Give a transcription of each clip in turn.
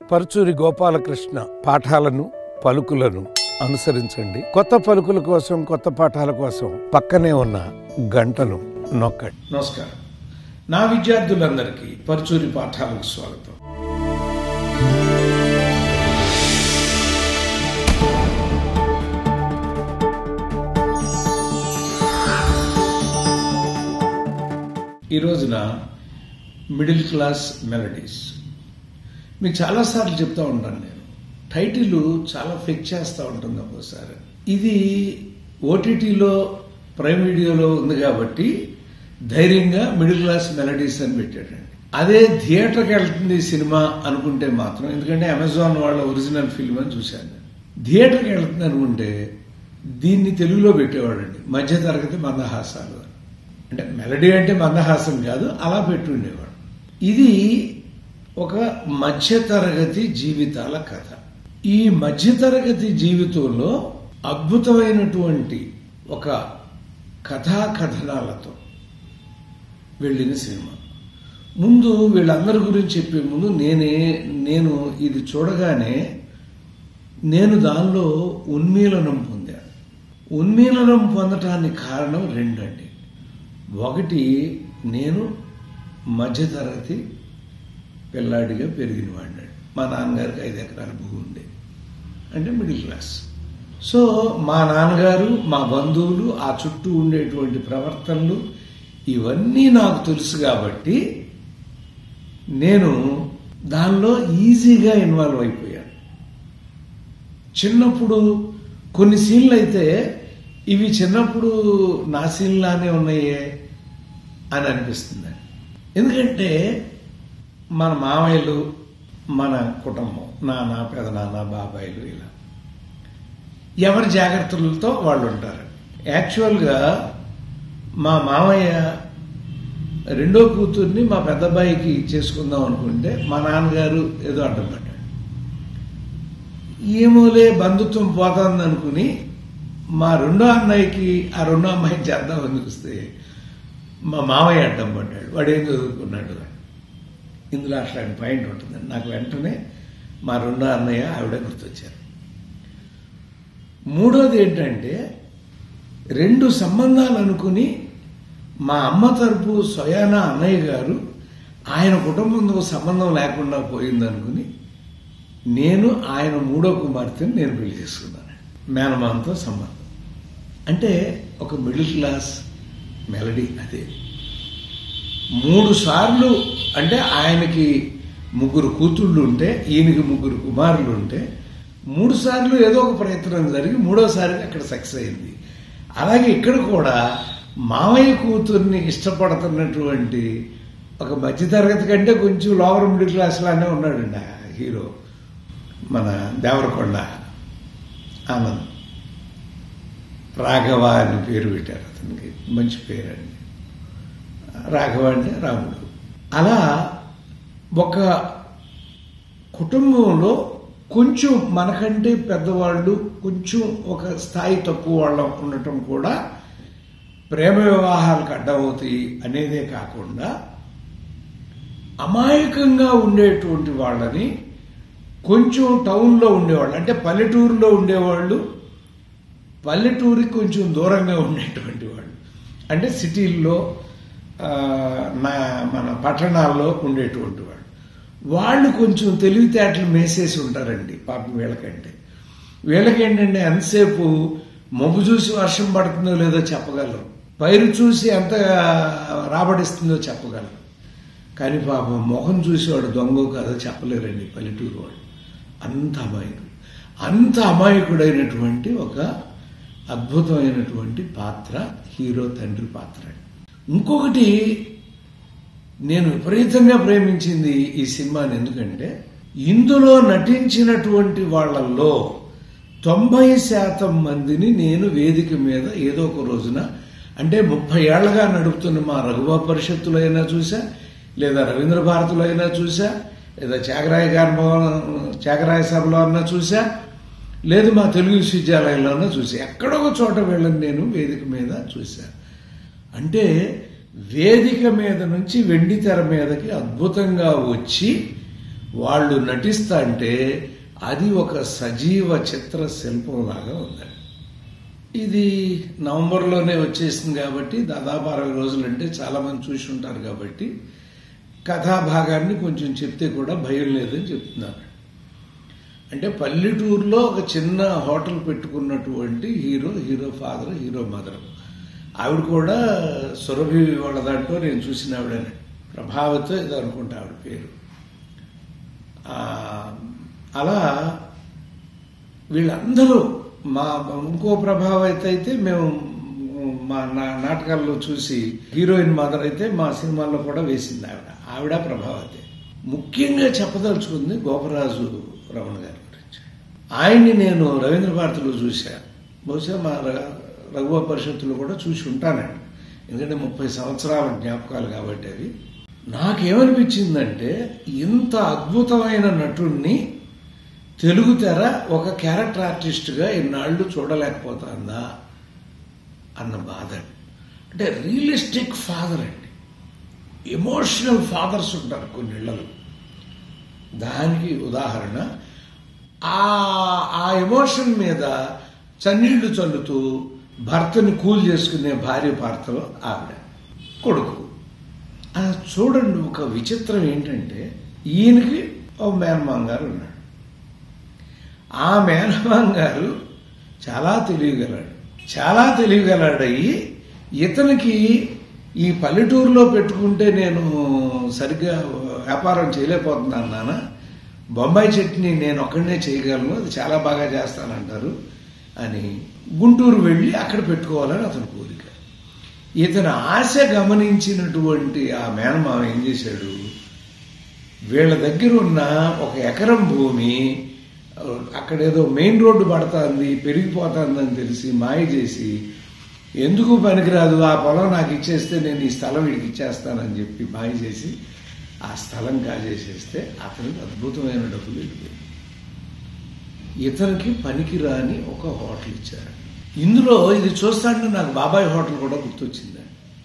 పరుచూరి గోపాలకృష్ణ పాఠాలను పలుకులను అనుసరించండి కొత్త పలుకుల కోసం కొత్త పాఠాల కోసం పక్కనే ఉన్న గంటను నొక్కండి నమస్కారం నా విద్యార్థులందరికీ పరుచూరి పాఠాలకు స్వాగతం ఈ రోజున మిడిల్ క్లాస్ మెలడీస్ మీకు చాలాసార్లు చెప్తా ఉంటాను నేను టైటిల్ చాలా ఫిక్ చేస్తూ ఉంటుంది ఒక్కోసారి ఇది ఓటీటీలో ప్రైమ్ వీడియోలో ఉంది కాబట్టి ధైర్యంగా మిడిల్ క్లాస్ మెలడీస్ అని పెట్టాడండి అదే థియేటర్కి వెళ్తుంది సినిమా అనుకుంటే మాత్రం ఎందుకంటే అమెజాన్ వాళ్ళ ఒరిజినల్ ఫిల్మ్ అని చూశాను నేను థియేటర్కి వెళ్తుంది అనుకుంటే దీన్ని తెలుగులో పెట్టేవాడండి మధ్యతరగతి మందహాసాలు అని అంటే మెలడీ అంటే మందహాసం కాదు అలా పెట్టుండేవాడు ఇది ఒక మధ్యతరగతి జీవితాల కథ ఈ మధ్యతరగతి జీవితంలో అద్భుతమైనటువంటి ఒక కథా కథనాలతో వెళ్ళిన సినిమా ముందు వీళ్ళందరి గురించి చెప్పే ముందు నేనే నేను ఇది చూడగానే నేను దానిలో ఉన్మీలనం పొందాను ఉన్మీలనం పొందటానికి కారణం రెండండి ఒకటి నేను మధ్యతరగతి పిల్లాడిగా పెరిగిన వాడినాడు మా నాన్నగారికి ఐదు ఎకరాల భూమి ఉండే అంటే మిడిల్ క్లాస్ సో మా నాన్నగారు మా బంధువులు ఆ చుట్టూ ఉండేటువంటి ప్రవర్తనలు ఇవన్నీ నాకు తెలుసు కాబట్టి నేను దానిలో ఈజీగా ఇన్వాల్వ్ అయిపోయాను చిన్నప్పుడు కొన్ని సీన్లు అయితే ఇవి చిన్నప్పుడు నా సీన్లానే ఉన్నాయే అని అనిపిస్తుంది ఎందుకంటే మన మామయ్యలు మన కుటుంబం నాన్న పెదనాన్న బాబాయిలు ఇలా ఎవరి జాగ్రత్తలతో వాళ్ళు ఉంటారు యాక్చువల్గా మా మామయ్య రెండో కూతుర్ని మా పెద్దబ్బాయికి చేసుకుందాం అనుకుంటే మా నాన్నగారు ఏదో అడ్డం పడ్డాడు ఏమోలే బంధుత్వం పోతుంది అనుకుని మా రెండో అన్నయ్యకి ఆ రెండో అమ్మాయికి చేద్దామని చూస్తే మా మామయ్య అడ్డం పడ్డాడు వాడు ఏం చదువుకున్నాడు ఇందులో అట్లాంటి పాయింట్ ఉంటుందండి నాకు వెంటనే మా రెండో అన్నయ్య ఆవిడ గుర్తొచ్చారు మూడోది ఏంటంటే రెండు సంబంధాలు అనుకుని మా అమ్మ తరపు స్వయాన అన్నయ్య గారు ఆయన కుటుంబంతో సంబంధం లేకుండా పోయిందనుకుని నేను ఆయన మూడో కుమార్తెని నేను పెళ్లి చేసుకున్నాను మేనమామతో సంబంధం అంటే ఒక మిడిల్ క్లాస్ మెలడీ అదే మూడు సార్లు అంటే ఆయనకి ముగ్గురు కూతుళ్ళు ఉంటే ఈయనకి ముగ్గురు కుమారులు ఉంటే మూడు సార్లు ఏదో ఒక ప్రయత్నం జరిగి మూడోసారికి అక్కడ సక్సెస్ అయింది అలాగే ఇక్కడ కూడా మామయ్య కూతుర్ని ఇష్టపడుతున్నటువంటి ఒక మధ్యతరగతి కంటే కొంచెం లోవర్ మిడిల్ క్లాస్ లానే ఉన్నాడండి ఆ హీరో మన దేవరకొండ ఆనంద్ రాఘవ అని పేరు పెట్టారు అతనికి మంచి పేరు అండి రాఘవ అంటే రాముడు అలా ఒక కుటుంబంలో కొంచెం మనకంటే పెద్దవాళ్ళు కొంచెం ఒక స్థాయి తక్కువ వాళ్ళం ఉండటం కూడా ప్రేమ వివాహాలకు అడ్డమవుతాయి అనేదే కాకుండా అమాయకంగా ఉండేటువంటి వాళ్ళని కొంచెం టౌన్లో ఉండేవాళ్ళు అంటే పల్లెటూరులో ఉండేవాళ్ళు పల్లెటూరికి కొంచెం దూరంగా ఉండేటువంటి వాళ్ళు అంటే సిటీల్లో నా మన పట్టణాల్లో ఉండేటువంటి వాళ్ళు వాళ్ళు కొంచెం తెలివితేటలు మేసేసి ఉంటారండి పాపం వీళ్ళకంటే వీళ్ళకేంటంటే ఎంతసేపు మొగ్గు చూసి వర్షం పడుతుందో లేదో చెప్పగలరు పైరు చూసి ఎంత రాబడిస్తుందో చెప్పగలరు కానీ పాపం మొహం చూసి వాడు దొంగ కాదో చెప్పలేరండి పల్లెటూరు వాడు అంత అమాయకుడు అంత అమాయకుడైనటువంటి ఒక అద్భుతమైనటువంటి పాత్ర హీరో తండ్రి పాత్ర ఇంకొకటి నేను విపరీతంగా ప్రేమించింది ఈ సినిమాని ఎందుకంటే ఇందులో నటించినటువంటి వాళ్ళల్లో తొంభై శాతం మందిని నేను వేదిక మీద ఏదో ఒక రోజున అంటే ముప్పై ఏళ్లగా నడుపుతున్న మా రఘువ పరిషత్తులో అయినా చూసా లేదా రవీంద్ర భారతిలో అయినా చూసా లేదా త్యాగరాయ గారి త్యాగరాయ సభలో అన్నా చూసా లేదు మా తెలుగు విశ్వవిద్యాలయంలో అన్నా చూసా ఎక్కడో ఒక చోట వీళ్ళని నేను వేదిక మీద చూసా అంటే వేదిక మీద నుంచి వెండి తెర మీదకి అద్భుతంగా వచ్చి వాళ్ళు నటిస్తా అంటే అది ఒక సజీవ చిత్ర శిల్పం లాగా ఉందండి ఇది నవంబర్లోనే వచ్చేసింది కాబట్టి దాదాపు అరవై రోజులు అంటే చాలా మంది చూసి ఉంటారు కాబట్టి కథాభాగాన్ని కొంచెం చెప్తే కూడా భయం లేదని చెప్తున్నారు అంటే పల్లెటూరులో ఒక చిన్న హోటల్ పెట్టుకున్నటువంటి hero hero father hero mother ఆవిడ కూడా సురభి వాళ్ళ దాంట్లో నేను చూసిన ఆవిడని ప్రభావతో ఏదో అనుకుంటా ఆవిడ పేరు ఆ, అలా వీళ్ళందరూ మా ఇంకో ప్రభావిత అయితే మేము మా నా- నాటకాల్లో చూసి హీరోయిన్ మదర్ అయితే మా సినిమాల్లో కూడా వేసింది ఆవిడ ఆవిడ ప్రభావతి ముఖ్యంగా చెప్పదలుచుకుంది గోపరాజు రమణ గారి గురించి ఆయన్ని నేను రవీంద్ర భారతిలో చూశాను బహుశా మా ర- రఘువ పరిషత్తులో కూడా చూసి ఉంటానండి ఎందుకంటే ముప్పై సంవత్సరాల జ్ఞాపకాలు కాబట్టి అవి నాకేమనిపించిందంటే ఇంత అద్భుతమైన నటుణ్ణి తెలుగు తెర ఒక క్యారెక్టర్ ఆర్టిస్ట్గా ఇన్నాళ్ళు చూడలేకపోతుందా అన్న బాధ అంటే రియలిస్టిక్ ఫాదర్ అండి ఎమోషనల్ ఫాదర్స్ ఉంటారు కొన్ని ఇళ్లలో దానికి ఉదాహరణ ఆ ఆ ఎమోషన్ మీద చన్నీళ్లు చల్లుతూ భర్తని కూల్ చేసుకునే భార్య పాత్రలో ఆవిడ కొడుకు ఆ చూడండి ఒక విచిత్రం ఏంటంటే ఈయనకి ఓ మేనమాన్ గారు ఉన్నాడు ఆ మేనమాన్ గారు చాలా తెలియగలడు చాలా తెలియగలడయి ఇతనికి ఈ పల్లెటూరులో పెట్టుకుంటే నేను సరిగ్గా వ్యాపారం చేయలేకపోతున్నాను నాన్న బొంబాయి చట్నీ నేను ఒక్కడనే చేయగలను అది చాలా బాగా చేస్తానంటారు అని గుంటూరు వెళ్ళి అక్కడ పెట్టుకోవాలని అతని కోరిక ఇతను ఆశ గమనించినటువంటి ఆ మేనమామ ఏం చేశాడు వీళ్ళ దగ్గర ఉన్న ఒక ఎకరం భూమి అక్కడ ఏదో మెయిన్ రోడ్డు పడుతుంది పెరిగిపోతుందని తెలిసి మాయ చేసి ఎందుకు పనికిరాదు ఆ పొలం నాకు ఇచ్చేస్తే నేను ఈ స్థలం వీడికి ఇచ్చేస్తానని చెప్పి మాయ చేసి ఆ స్థలం కాజేసేస్తే అతనికి అద్భుతమైన డబ్బులు వెళ్ళిపోయింది ఇతనికి పనికిరాని ఒక హోటల్ ఇచ్చారు ఇందులో ఇది చూస్తాంటే నాకు బాబాయ్ హోటల్ కూడా గుర్తొచ్చిందండి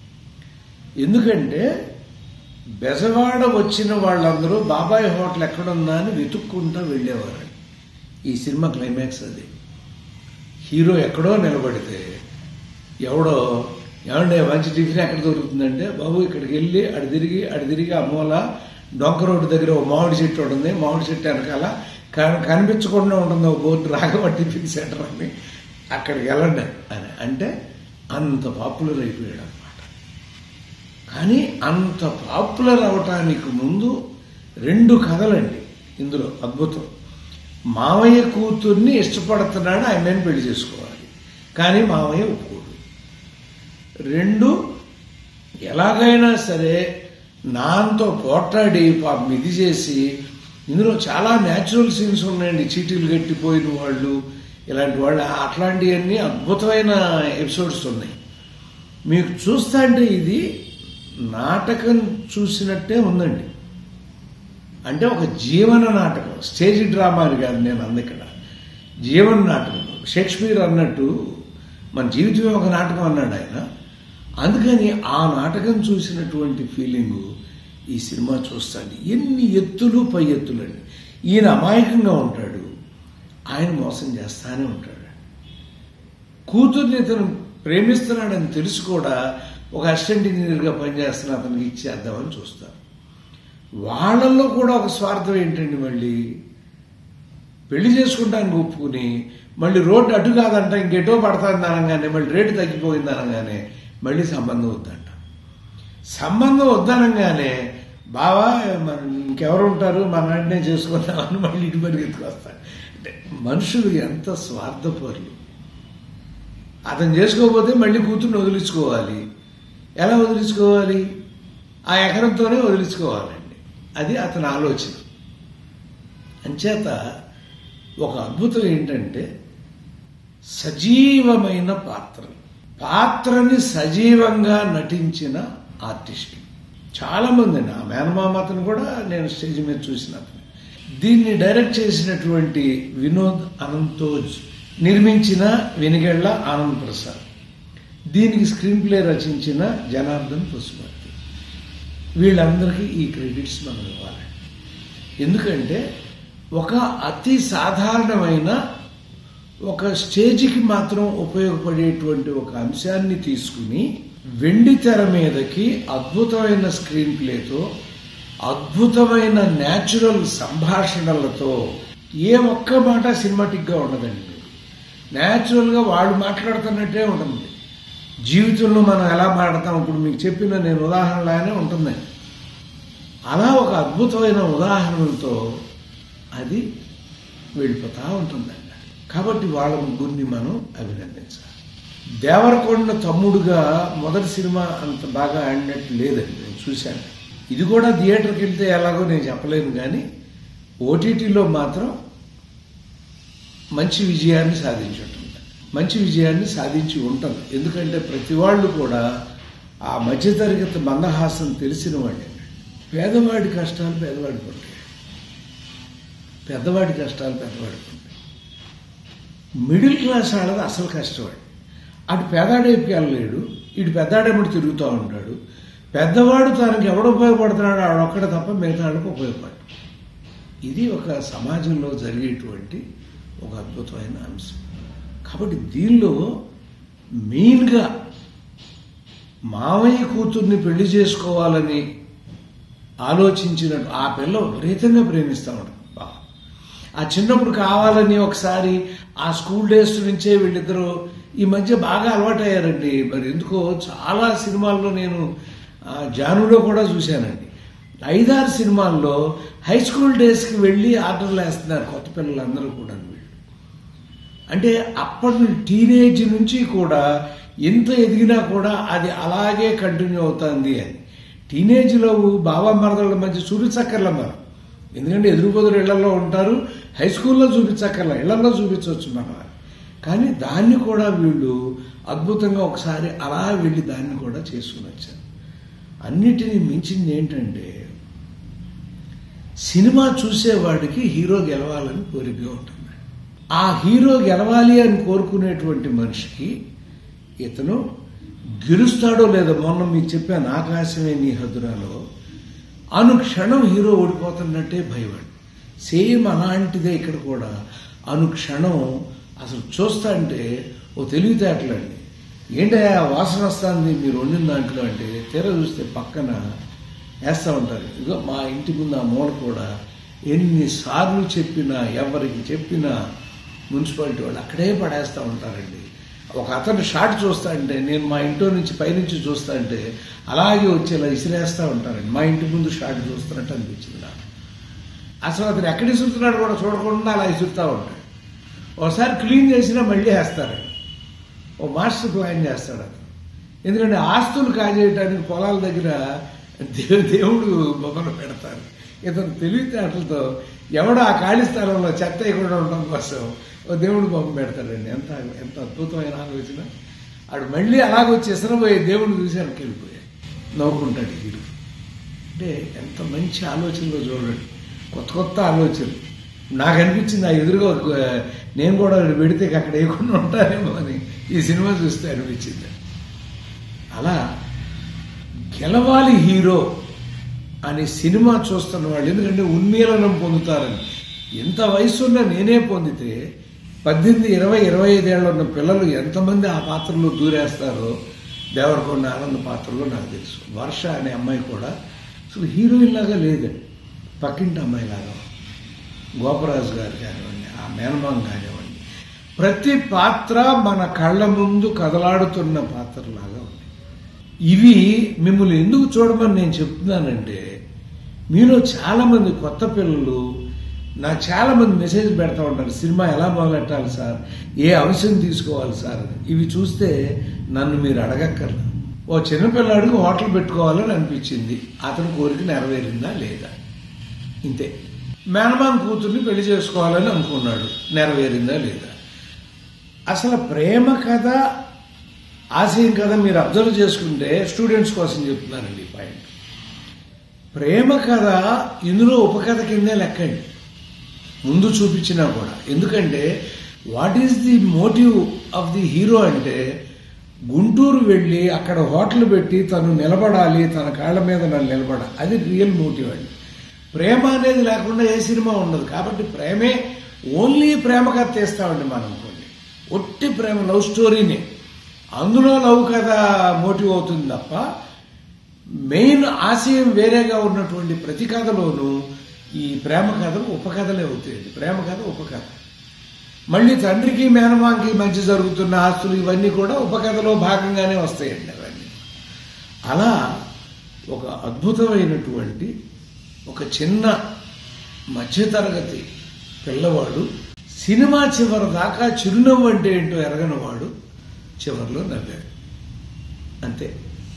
ఎందుకంటే బెజవాడ వచ్చిన వాళ్ళందరూ బాబాయ్ హోటల్ ఎక్కడుందా అని వెతుక్కుంటూ వెళ్ళేవారు ఈ సినిమా క్లైమాక్స్ అది హీరో ఎక్కడో నిలబడితే ఎవడో ఏమంటే మంచి టిఫిన్ ఎక్కడ దొరుకుతుందంటే బాబు ఇక్కడికి వెళ్ళి అడి తిరిగి అడి తిరిగి అమ్మోల డొంక రోడ్డు దగ్గర ఓ మామిడి చెట్టు ఉంటుంది మామిడి చెట్టు వెనకాల కన- కనిపించకుండా ఉంటుంది ఒక బోర్డు రాఘవ టిఫిన్ సెంటర్ అని అక్కడికి వెళ్ళండి అని అంటే అంత పాపులర్ అయిపోయాడు అనమాట కానీ అంత పాపులర్ అవటానికి ముందు రెండు కథలండి ఇందులో అద్భుతం మామయ్య కూతుర్ని ఇష్టపడుతున్నాడు ఆయనని పెళ్లి చేసుకోవాలి కానీ మామయ్య ఒప్పుకోడు రెండు ఎలాగైనా సరే నాతో పోట్లాడి పాపం ఇది చేసి ఇందులో చాలా న్యాచురల్ సీన్స్ ఉన్నాయండి చీటీలు కట్టిపోయిన వాళ్ళు ఇలాంటి వాళ్ళు అట్లాంటివన్నీ అద్భుతమైన ఎపిసోడ్స్ ఉన్నాయి మీకు చూస్తా అంటే ఇది నాటకం చూసినట్టే ఉందండి అంటే ఒక జీవన నాటకం స్టేజ్ డ్రామా అని కాదు నేను అంది ఇక్కడ జీవన నాటకం షేక్స్పియర్ అన్నట్టు మన జీవితమే ఒక నాటకం అన్నాడు ఆయన అందుకని ఆ నాటకం చూసినటువంటి ఫీలింగ్ ఈ సినిమా చూస్తాండి ఎన్ని ఎత్తులు పై ఎత్తులండి ఈయన అమాయకంగా ఉంటాడు ఆయన మోసం చేస్తానే ఉంటాడు కూతుర్ని ఇతను ప్రేమిస్తున్నాడని తెలిసి కూడా ఒక అసిస్టెంట్ ఇంజనీర్గా పనిచేస్తున్న అతనికి ఇచ్చేద్దామని చూస్తారు వాళ్ళల్లో కూడా ఒక స్వార్థం ఏంటండి మళ్ళీ పెళ్లి చేసుకుంటానికి ఒప్పుకుని మళ్ళీ రోడ్డు అటు కాదంట ఇంకెటో పడుతుంది అనగానే మళ్ళీ రేటు తగ్గిపోయింది అనగానే మళ్ళీ సంబంధం వద్దంట సంబంధం వద్దనగానే బావా మన ఇంకెవరు ఉంటారు మన వెంటనే చేసుకుందామని మళ్ళీ ఇటు పరిగెత్తుకొస్తాడు అంటే మనుషులు ఎంత స్వార్థపరులు అతను చేసుకోకపోతే మళ్ళీ కూతుర్ని వదిలించుకోవాలి ఎలా వదిలించుకోవాలి ఆ ఎకరంతోనే వదిలించుకోవాలండి అది అతని ఆలోచన అంచేత ఒక అద్భుతం ఏంటంటే సజీవమైన పాత్ర పాత్రని సజీవంగా నటించిన ఆర్టిస్ట్ చాలా మంది అండి ఆ మేనమామ అతను కూడా నేను స్టేజ్ మీద చూసిన అతను దీన్ని డైరెక్ట్ చేసినటువంటి వినోద్ అనంతోజ్ నిర్మించిన వెనిగళ్ల ఆనంద్ ప్రసాద్ దీనికి స్క్రీన్ ప్లే రచించిన జనార్దన్ పుష్పర్తి వీళ్ళందరికీ ఈ క్రెడిట్స్ మనం ఇవ్వాలి ఎందుకంటే ఒక అతి సాధారణమైన ఒక స్టేజ్కి మాత్రం ఉపయోగపడేటువంటి ఒక అంశాన్ని తీసుకుని వెండి తెర మీదకి అద్భుతమైన స్క్రీన్ ప్లేతో అద్భుతమైన న్యాచురల్ సంభాషణలతో ఏ ఒక్క మాట సినిమాటిక్గా ఉండదండి న్యాచురల్గా వాళ్ళు మాట్లాడుతున్నట్టే ఉంటుంది జీవితంలో మనం ఎలా మాట్లాడతాం ఇప్పుడు మీకు చెప్పిన నేను ఉదాహరణలానే ఉంటుందండి అలా ఒక అద్భుతమైన ఉదాహరణలతో అది వెళ్ళిపోతూ ఉంటుందండి కాబట్టి వాళ్ళ ముగ్గురిని మనం అభినందించాలి దేవరకొండ తమ్ముడుగా మొదటి సినిమా అంత బాగా ఆడినట్టు లేదండి నేను చూశాను ఇది కూడా థియేటర్కి వెళ్తే ఎలాగో నేను చెప్పలేను కానీ ఓటీటీలో మాత్రం మంచి విజయాన్ని సాధించి ఉంటుంది మంచి విజయాన్ని సాధించి ఉంటుంది ఎందుకంటే ప్రతి వాళ్ళు కూడా ఆ మధ్యతరగతి మందహాసం తెలిసిన వాళ్ళే పేదవాడి కష్టాలు పేదవాడికి ఉంటాయి పెద్దవాడి కష్టాలు పెద్దవాడికి ఉంటాయి మిడిల్ క్లాస్ వాళ్ళది అసలు కష్టవాడు అటు పేదాడేపుకి వెళ్ళలేడు ఇటు పెద్దాడేముడు తిరుగుతూ ఉంటాడు పెద్దవాడు తనకి ఎవడు ఉపయోగపడుతున్నాడు ఆడొక్కడే తప్ప మిగతా వాళ్ళకి ఉపయోగపడు ఇది ఒక సమాజంలో జరిగేటువంటి ఒక అద్భుతమైన అంశం కాబట్టి దీనిలో మెయిన్గా మామయ్య కూతుర్ని పెళ్లి చేసుకోవాలని ఆలోచించినట్టు ఆ పిల్ల విపరీతంగా ప్రేమిస్తూ ఉంటాడు బావ. ఆ చిన్నప్పుడు కావాలని ఒకసారి ఆ స్కూల్ డేస్ నుంచే వీళ్ళిద్దరూ ఈ మధ్య బాగా అలవాటయ్యారండి మరి ఎందుకో చాలా సినిమాల్లో నేను ఆ, జానులో కూడా చూశానండి ఐదారు సినిమాల్లో హై స్కూల్ డేస్కి వెళ్ళి ఆర్డర్లు వేస్తున్నారు కొత్త పిల్లలందరూ కూడా వీళ్ళు అంటే అప్పటి టీనేజ్ నుంచి కూడా ఎంత ఎదిగినా కూడా అది అలాగే కంటిన్యూ అవుతుంది అని టీనేజ్లో బాబా మరదల మధ్య చూపించక్కర్ల మనం ఎందుకంటే ఎదురుపోదురు ఇళ్లలో ఉంటారు హై స్కూల్లో చూపించక్కర్ల ఇళ్లలో చూపించవచ్చు మనం కానీ దాన్ని కూడా వీళ్ళు అద్భుతంగా ఒకసారి అలా వెళ్ళి దాన్ని కూడా చేసుకుని వచ్చారు అన్నిటినీ మించింది ఏంటంటే సినిమా చూసేవాడికి హీరో గెలవాలని కోరిక ఉంటుంది ఆ హీరో గెలవాలి అని కోరుకునేటువంటి మనిషికి ఇతను గెలుస్తాడో లేదో మొన్న మీకు చెప్పాను ఆకాశమే నీ హద్దురాలో అనుక్షణం హీరో ఓడిపోతున్నట్టే భయపడి సేమ్ అలాంటిదే ఇక్కడ కూడా అనుక్షణం అసలు చూస్తా అంటే ఓ తెలివితేటలండి ఏంటయ్యా ఆ వాసన వస్తుంది మీరు వండిన దాంట్లో అంటే తెర చూస్తే పక్కన వేస్తూ ఉంటారు ఇదిగో మా ఇంటి ముందు ఆ మూల కూడా ఎన్నిసార్లు చెప్పినా ఎవరికి చెప్పినా మున్సిపాలిటీ వాళ్ళు అక్కడే పడేస్తూ ఉంటారండి ఒక అతను షాట్ చూస్తా అంటే నేను మా ఇంట్లో నుంచి పైనుంచి చూస్తా అంటే అలాగే వచ్చేలా ఇసిరేస్తూ ఉంటారండి మా ఇంటి ముందు షాట్ చూస్తున్నట్టు అనిపించింది నాకు అసలు అతను ఎక్కడ ఇసురుతున్నాడు కూడా చూడకుండా అలా ఇసురుతూ ఉంటాడు ఒకసారి క్లీన్ చేసినా మళ్ళీ వేస్తారండి ఓ మాస్టర్ ప్లాన్ చేస్తాడు అతను ఎందుకంటే ఆస్తులు కాజేయటానికి పొలాల దగ్గర దే- దేవుడు బొమ్మలు పెడతారు ఇతను తెలివితేటలతో ఎవడు ఆ ఖాళీ స్థలంలో చెత్త వేయకుండా ఉండడం కోసం ఓ దేవుడు బొమ్మ పెడతాడండి ఎంత ఎంత అద్భుతమైన ఆలోచన ఆడు మళ్ళీ అలాగొచ్చి ఇసరబోయే దేవుడిని చూసి వెనక్కి వెళ్ళిపోయాడు నవ్వుకుంటాడు హీరో అంటే ఎంత మంచి ఆలోచనలో చూడండి కొత్త కొత్త ఆలోచనలు నాకు అనిపించింది ఆ ఎదురుగా ఒక, నేను కూడా పెడితే అక్కడ వేయకుండా ఉంటానేమో అని ఈ సినిమా చూస్తే అనిపించింది అలా గెలవాలి హీరో అనే సినిమా చూస్తున్న వాళ్ళు ఎందుకంటే ఉన్మీలనం పొందుతారని ఎంత వయసున్న నేనే పొందితే పద్దెనిమిది ఇరవై ఇరవై ఐదేళ్ళు ఉన్న పిల్లలు ఎంతమంది ఆ పాత్రలో దూరేస్తారో దేవరకొండ ఆనంద పాత్రలో నాకు తెలుసు వర్ష అనే అమ్మాయి కూడా అసలు హీరోయిన్ లాగా లేదండి పక్కింటి అమ్మాయి లాగా గోపరాజు గారు కానివ్వండి ఆ మేనమాం కానివ్వండి ప్రతి పాత్ర మన కళ్ళ ముందు కదలాడుతున్న పాత్రలాగా ఉంది ఇవి మిమ్మల్ని ఎందుకు చూడమని నేను చెప్తున్నానంటే మీలో చాలా మంది కొత్త పిల్లలు నాకు చాలా మంది మెసేజ్ పెడతా ఉంటారు సినిమా ఎలా మొదలెట్టాలి సార్ ఏ అంశం తీసుకోవాలి సార్ అని. ఇవి చూస్తే నన్ను మీరు అడగక్కర్లా ఓ చిన్నపిల్లాడికి హోటల్ పెట్టుకోవాలని అనిపించింది అతని కోరిక నెరవేరిందా లేదా ఇంతే మేనమామ కూతుర్ని పెళ్లి చేసుకోవాలని అనుకున్నాడు నెరవేరిందా లేదా అసలు ప్రేమ కథ ఆశయం కథ మీరు అబ్జర్వ్ చేసుకుంటే స్టూడెంట్స్ కోసం చెప్తున్నానండి ఈ పాయింట్ ప్రేమ కథ ఇందులో ఉపకథ కిందే లెక్కండి ముందు చూపించినా కూడా ఎందుకంటే what is the motive of the hero అంటే గుంటూరు వెళ్ళి అక్కడ హోటల్ పెట్టి తను నిలబడాలి తన కాళ్ళ మీద నన్ను నిలబడాలి అది రియల్ మోటివ్ అండి ప్రేమ అనేది లేకుండా ఏ సినిమా ఉండదు కాబట్టి ప్రేమే ఓన్లీ ప్రేమ కథ తీస్తామండి మనం కొన్ని ఒట్టి ప్రేమ లవ్ స్టోరీనే అందులో లవ్ కథ మోటివ్ అవుతుంది తప్ప మెయిన్ ఆశయం వేరేగా ఉన్నటువంటి ప్రతి కథలోనూ ఈ ప్రేమ కథలు ఉపకథలే అవుతాయండి ప్రేమ కథ ఉపకథ మళ్ళీ తండ్రికి మేనమాంకి మధ్య జరుగుతున్న ఆస్తులు ఇవన్నీ కూడా ఉపకథలో భాగంగానే వస్తాయండి అవన్నీ అలా ఒక అద్భుతమైనటువంటి ఒక చిన్న మధ్యతరగతి పిల్లవాడు సినిమా చివరి దాకా చిరునవ్వు అంటే ఏంటో ఎరగనివాడు చివరిలో నవ్వాడు అంతే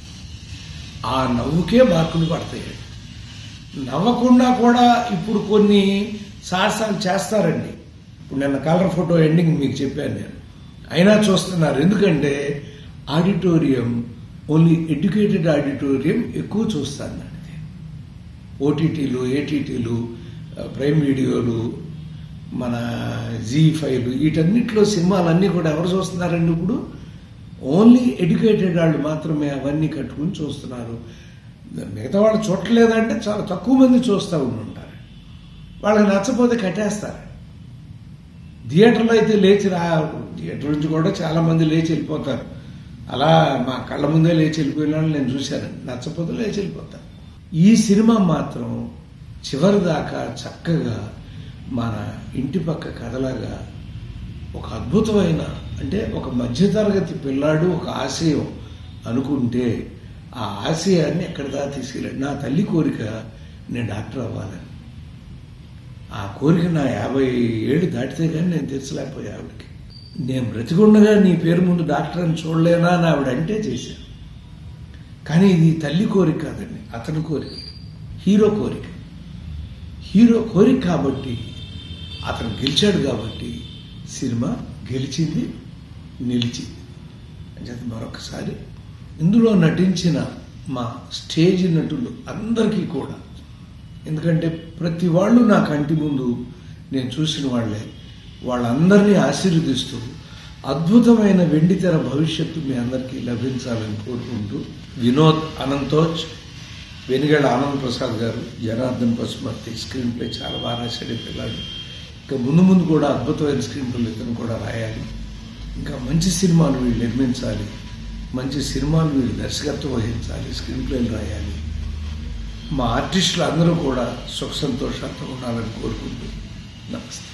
ఆ నవ్వుకే మార్కులు పడతాయి నవ్వకుండా కూడా ఇప్పుడు కొన్ని సాహసాలు చేస్తారండి ఇప్పుడు నిన్న కలర్ ఫోటో ఎండింగ్ మీకు చెప్పాను నేను అయినా చూస్తున్నారు ఎందుకంటే ఆడిటోరియం ఓన్లీ ఎడ్యుకేటెడ్ ఆడిటోరియం ఎక్కువ చూస్తాను నేను ఇది. ఓటీటీలు ఏటీటీలు ప్రైమ్ వీడియోలు మన జీ ఫైవ్ వీటన్నిటిలో సినిమాలన్నీ కూడా ఎవరు చూస్తున్నారండి ఇప్పుడు ఓన్లీ ఎడ్యుకేటెడ్ వాళ్ళు మాత్రమే అవన్నీ కట్టుకుని చూస్తున్నారు మిగతా వాళ్ళు చూడలేదంటే చాలా తక్కువ మంది చూస్తూ ఉంటారు వాళ్ళకి నచ్చపోతే కట్టేస్తారు థియేటర్లో అయితే లేచి రా థియేటర్ నుంచి కూడా చాలా మంది లేచి వెళ్ళిపోతారు అలా మా కళ్ళ ముందే లేచి వెళ్ళిపోయిన వాళ్ళు నేను చూశాను నచ్చపోతే లేచి వెళ్ళిపోతారు ఈ సినిమా మాత్రం చివరి దాకా చక్కగా మన ఇంటి పక్క కథలాగా ఒక అద్భుతమైన అంటే ఒక మధ్యతరగతి పిల్లాడు ఒక ఆశయం అనుకుంటే ఆ ఆశయాన్ని ఎక్కడ దాకా తీసుకెళ్ళాడు నా తల్లి కోరిక నేను డాక్టర్ అవ్వాలని ఆ కోరిక నా యాభై ఏళ్ళు దాటితే కానీ నేను తీర్చలేకపోయా ఆవిడకి నేను బ్రతికుండగా నీ పేరు ముందు డాక్టర్ అని చూడలేనా అని ఆవిడ అంటే చేశాను కానీ ఇది తల్లి కోరిక కాదండి అతని కోరిక హీరో కోరిక హీరో కోరిక కాబట్టి అతను గెలిచాడు కాబట్టి సినిమా గెలిచింది నిలిచింది అంచేత మరొకసారి ఇందులో నటించిన మా స్టేజ్ నటులు అందరికీ కూడా ఎందుకంటే ప్రతి వాళ్ళు నా కంటి ముందు నేను చూసిన వాళ్ళే వాళ్ళందరినీ ఆశీర్వదిస్తూ అద్భుతమైన వెండితెర భవిష్యత్తు మీ అందరికీ లభించాలని కోరుకుంటూ వినోద్ అనంతోజ్ వెనుగడ ఆనంద్ ప్రసాద్ గారు జనార్దన్ పశుమర్తి స్క్రీన్ ప్లే చాలా బాగా రాశాడు ఈ పిల్లాడు ఇంకా ముందు ముందు కూడా అద్భుతమైన స్క్రీన్ ప్లేలు ఇతను కూడా రాయాలి ఇంకా మంచి సినిమాలు వీళ్ళు నిర్మించాలి మంచి సినిమాలు వీళ్ళు దర్శకత్వం వహించాలి స్క్రీన్ ప్లేలు రాయాలి మా ఆర్టిస్టులు అందరూ కూడా సుఖ సంతోషాలతో ఉండాలని కోరుకుంటూ నమస్తే